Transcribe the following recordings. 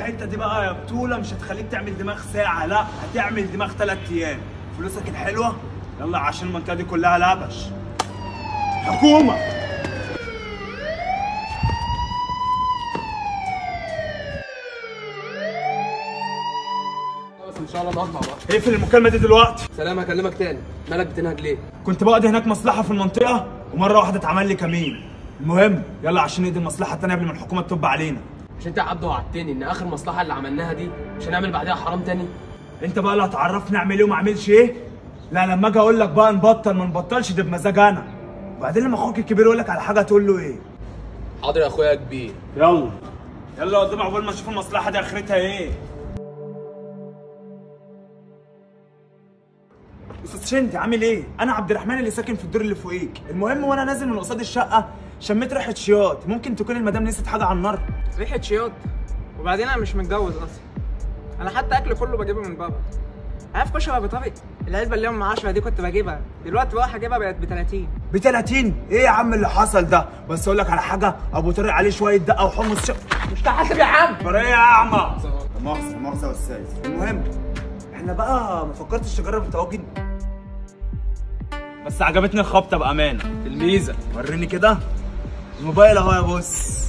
الحته دي بقى يا بطوله مش هتخليك تعمل دماغ ساعه لا هتعمل دماغ ثلاث ايام فلوسك الحلوه يلا عشان المنطقه دي كلها لبش حكومه بس ان شاء الله نطلع بقى اقفل المكالمه دي دلوقتي سلام هكلمك تاني مالك بتنهج ليه كنت بقضي هناك مصلحه في المنطقه ومره واحده اتعمل لي كمين المهم يلا عشان نقضي المصلحه التانيه قبل ما الحكومه تطب علينا مش انت يا عبده وعدتني ان اخر مصلحه اللي عملناها دي مش هنعمل بعدها حرام تاني انت بقى اللي هتعرفني اعمل ايه وما اعملش ايه لا لما اجي اقول لك بقى نبطل ما نبطلش ده بمزاج انا وبعدين لما اخوك الكبير يقول لك على حاجه تقول له ايه حاضر يا اخويا كبير يلا يلا قدام عقبال ما اشوف المصلحه دي اخرتها ايه استاذ شندي عامل ايه انا عبد الرحمن اللي ساكن في الدور اللي فوقيك المهم وانا نازل من قصاد الشقه شميت ريحه شياط ممكن تكون المدام نسيت حاجه على النار ريحة شياط وبعدين انا مش متجوز اصلا انا حتى اكل كله بجيبه من بابا عارف كشري ابو طارق العلبه اللي ام 10 دي كنت بجيبها دلوقتي بروح اجيبها بقت ب 30 ب 30 ايه يا عم اللي حصل ده بس اقول لك على حاجه ابو طارق عليه شويه دقه وحمص شق مش تحاسب يا عم فرق يا اعمى مؤاخذه مؤاخذه استاذ المهم احنا بقى ما فكرتش تجرب الطواجن بس عجبتني الخبطه بامانه الميزه وريني كده الموبايل اهو يا بص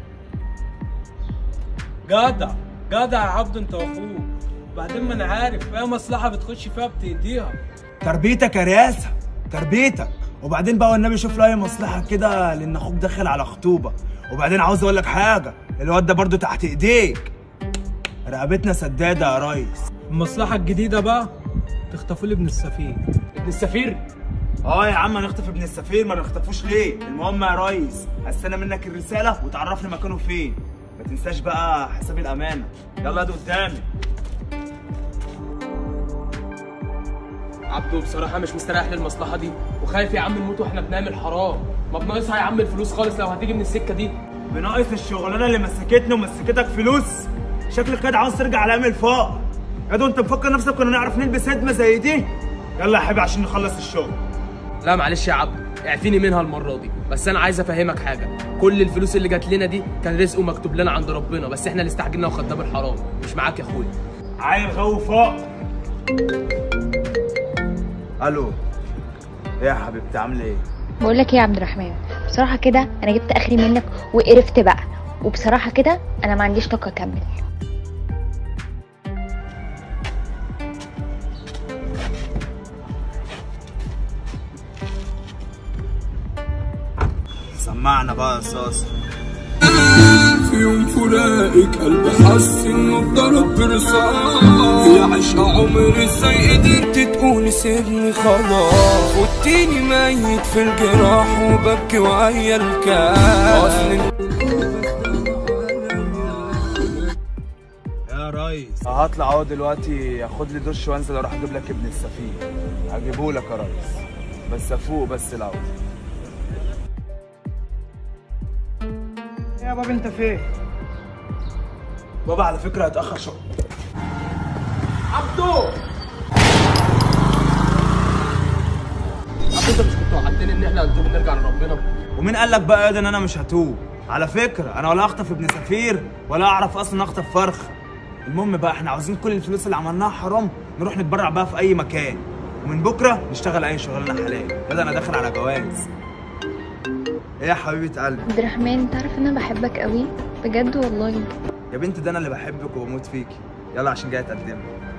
جدع جدع يا عبد انت واخوك وبعدين ما انا عارف اي مصلحه بتخش فيها بتقضيها تربيتك يا رياسه تربيتك وبعدين بقى والنبي شوف له اي مصلحه كده لان اخوك داخل على خطوبه وبعدين عاوز اقول لك حاجه الواد ده برضو تحت ايديك رقبتنا سداده يا ريس المصلحه الجديده بقى تخطفوا لي ابن السفير ابن السفير اه يا عم هنخطف ابن السفير ما نخطفوش ليه المهم يا ريس هستنى منك الرساله وتعرفني مكانه فين ما تنساش بقى حساب الامانه يلا ده قدامي عبده بصراحه مش مستريح للمصلحه دي وخايف يا عم نموت واحنا بنعمل حرام ما بناقصها يا عم الفلوس خالص لو هتيجي من السكه دي بناقص الشغلانه اللي مسكتني ومسكتك فلوس شكلك كده عاوز ترجع على ايام الفقر يا ده انت مفكر نفسك كنا نعرف نلبس هدمه زي دي يلا يا حبيبي عشان نخلص الشغل لا معلش يا عبده اعفيني منها المره دي بس انا عايز افهمك حاجه كل الفلوس اللي جات لنا دي كان رزقه مكتوب لنا عند ربنا بس احنا اللي استعجلنا وخدناه بالحرام مش معاك يا اخويا عيل غو فقر الو ايه يا حبيبتي عامله ايه بقول لك ايه يا عبد الرحمن بصراحه كده انا جبت اخري منك وقرفت بقى وبصراحه كده انا ما عنديش طاقه اكمل سمعنا بقى يا صاص في يوم فراقك قلبي حس انه اتضرب برصاص يا عشق عمري ازاي قدرت تقولي سيبني خلاص واديني ميت في الجراح وببكي وعيا الكاس اصل يا ريس هطلع اهو دلوقتي اخد لي دش وانزل اروح اجيب لك ابن السفير هجيبه لك يا ريس بس افوق بس الاول يا بابا انت فين بابا على فكره هتاخر شويه عبده عبده انت مش كنت وعدتني ان احنا هنتوب نرجع لربنا ومين قال لك بقى يا ده ان انا مش هتوب على فكره انا ولا اخطف ابن سفير ولا اعرف اصلا اخطف فرخه المهم بقى احنا عاوزين كل الفلوس اللي عملناها حرام نروح نتبرع بقى في اي مكان ومن بكره نشتغل اي شغلانه حلال كده انا داخل على جواز ايه يا حبيبه قلبي عبد الرحمن انت عارف ان انا بحبك قوي بجد والله يا بنت ده انا اللي بحبك وبموت فيكي يلا عشان جاي تقدمي